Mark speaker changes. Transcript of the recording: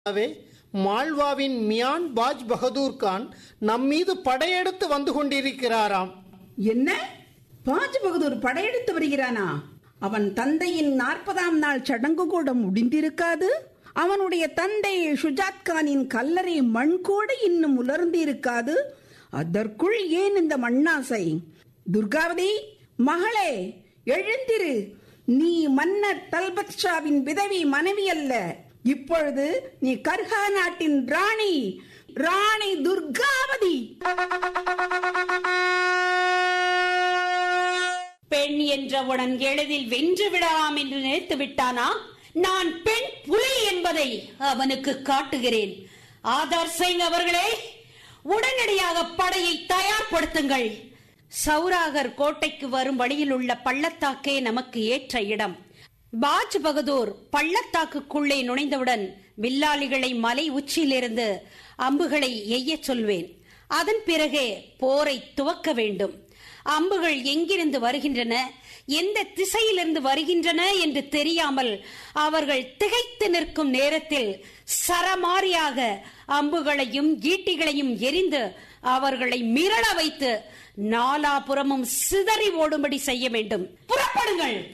Speaker 1: அவே மால்வாவின் மியான் பாஜ் பகதூர் கான் நம்மீது படையெடுத்து வந்து கொண்டிருக்கிறாராம்
Speaker 2: என்ன பாஜ் பகதூர் படையெடுத்து வருகிறானா அவன் தந்தையின் நாற்பதாம் நாள் சடங்கு கூட முடிந்திருக்காது அவனுடைய தந்தை ஷுஜாத் கானின் கல்லறை மண் கூட இன்னும் உலர்ந்திருக்காது அதற்குள் ஏன் இந்த மண்ணாசை துர்காவதி மகளே எழுந்திரு நீ மன்னர் தல்பத் ஷாவின் விதவி மனைவி அல்ல இப்பொழுது நீ கர்ஹா நாட்டின் ராணி ராணி துர்காவதி
Speaker 3: பெண் என்றவுடன் எளிதில் வென்று விடலாம் என்று நினைத்து விட்டானா நான் பெண் புலி என்பதை அவனுக்கு காட்டுகிறேன் ஆதார் சிங் அவர்களே உடனடியாக படையை தயார்படுத்துங்கள் சௌராகர் கோட்டைக்கு வரும் வழியில் உள்ள பள்ளத்தாக்கே நமக்கு ஏற்ற இடம் பாஜ் பகதூர் பள்ளத்தாக்குக்குள்ளே நுழைந்தவுடன் வில்லாளிகளை மலை உச்சியிலிருந்து அம்புகளை எய்யச் சொல்வேன் அதன் பிறகே போரை துவக்க வேண்டும் அம்புகள் எங்கிருந்து வருகின்றன எந்த திசையிலிருந்து வருகின்றன என்று தெரியாமல் அவர்கள் திகைத்து நிற்கும் நேரத்தில் சரமாரியாக அம்புகளையும் ஈட்டிகளையும் எரிந்து அவர்களை மிரள வைத்து நாலாபுறமும் சிதறி ஓடும்படி செய்ய வேண்டும் புறப்படுங்கள்